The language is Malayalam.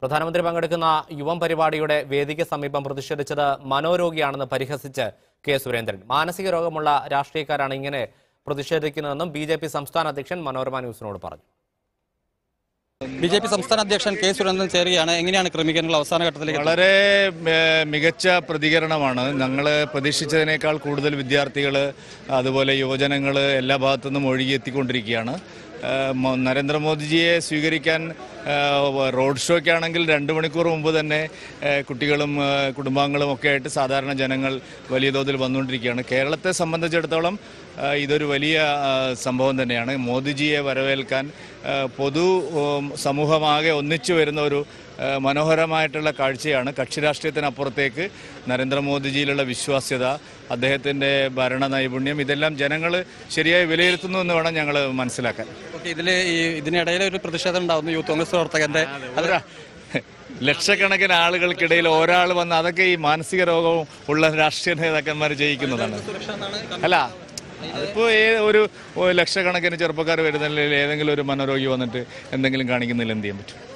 പ്രധാനമന്ത്രി പങ്കെടുക്കുന്ന യുവം പരിപാടിയുടെ വേദിക്ക് സമീപം പ്രതിഷേധിച്ചത് മനോരോഗിയാണെന്ന് പരിഹസിച്ച് കെ സുരേന്ദ്രൻ മാനസിക രോഗമുള്ള രാഷ്ട്രീയക്കാരാണ് ഇങ്ങനെ പ്രതിഷേധിക്കുന്നതെന്നും ബി ജെ പി സംസ്ഥാന അധ്യക്ഷൻ മനോരമ ന്യൂസിനോട് പറഞ്ഞു ബി ജെ പി സംസ്ഥാന അധ്യക്ഷൻ കെ സുരേന്ദ്രൻ ചേരുകയാണ് എങ്ങനെയാണ് ക്രമീകരണങ്ങൾ അവസാന ഘട്ടത്തിലേക്ക് എത്തുന്നത്? വളരെ ഏഹ്, മികച്ച പ്രതികരണമാണ് ഞങ്ങൾ പ്രതീക്ഷിച്ചതിനേക്കാൾ കൂടുതൽ വിദ്യാർത്ഥികൾ അതുപോലെ യുവജനങ്ങൾ എല്ലാ ഭാഗത്തു നിന്നും ഒഴുകിയെത്തിക്കൊണ്ടിരിക്കുകയാണ് ഏഹ്, മോ- നരേന്ദ്രമോദിജിയെ സ്വീകരിക്കാൻ ഏഹ്, റോഡ് ഷോയ്ക്കാണെങ്കിൽ രണ്ട് മണിക്കൂർ മുമ്പ് തന്നെ ഏഹ്, കുട്ടികളും ഏഹ്, കുടുംബാംഗങ്ങളും ഒക്കെ ആയിട്ട് സാധാരണ ജനങ്ങൾ വലിയ തോതിൽ വന്നുകൊണ്ടിരിക്കുകയാണ് കേരളത്തെ സംബന്ധിച്ചിടത്തോളം ഏഹ്, ഇതൊരു വലിയ ഏഹ്, സംഭവം തന്നെയാണ് മോദിജിയെ വരവേൽക്കാൻ ഏഹ്, പൊതു ഉം, സമൂഹമാകെ ഒന്നിച്ചു വരുന്ന ഒരു ഏഹ്, മനോഹരമായിട്ടുള്ള കാഴ്ചയാണ് കക്ഷി രാഷ്ട്രീയത്തിനപ്പുറത്തേക്ക് നരേന്ദ്രമോദിജിയിലുള്ള വിശ്വാസ്യത അദ്ദേഹത്തിൻ്റെ ഭരണ നൈപുണ്യം ഇതെല്ലാം ജനങ്ങൾ ശരിയായി വിലയിരുത്തുന്നു എന്ന് വേണം ഞങ്ങൾ മനസ്സിലാക്കാൻ ഓക്കെ ഇതില് ഈ ഇതിനിടയിൽ ഒരു പ്രതിഷേധം ഉണ്ടാവുന്നു യൂത്ത് കോൺഗ്രസ് പ്രവർത്തകന്റെ ഒരാ ലക്ഷക്കണക്കിന് ആളുകൾക്കിടയിൽ ഒരാൾ വന്ന് അതൊക്കെ ഈ മാനസിക രോഗവും ഉള്ള രാഷ്ട്രീയ നേതാക്കന്മാർ ജയിക്കുന്നതാണ് അല്ല അതിപ്പോൾ ഒരു ഒരു ലക്ഷക്കണക്കിന് ചെറുപ്പക്കാർ വരുന്നതിൽ ഏതെങ്കിലും ഒരു മനോരോഗി വന്നിട്ട് എന്തെങ്കിലും കാണിക്കുന്നതിൽ എന്ത് ചെയ്യാൻ പറ്റും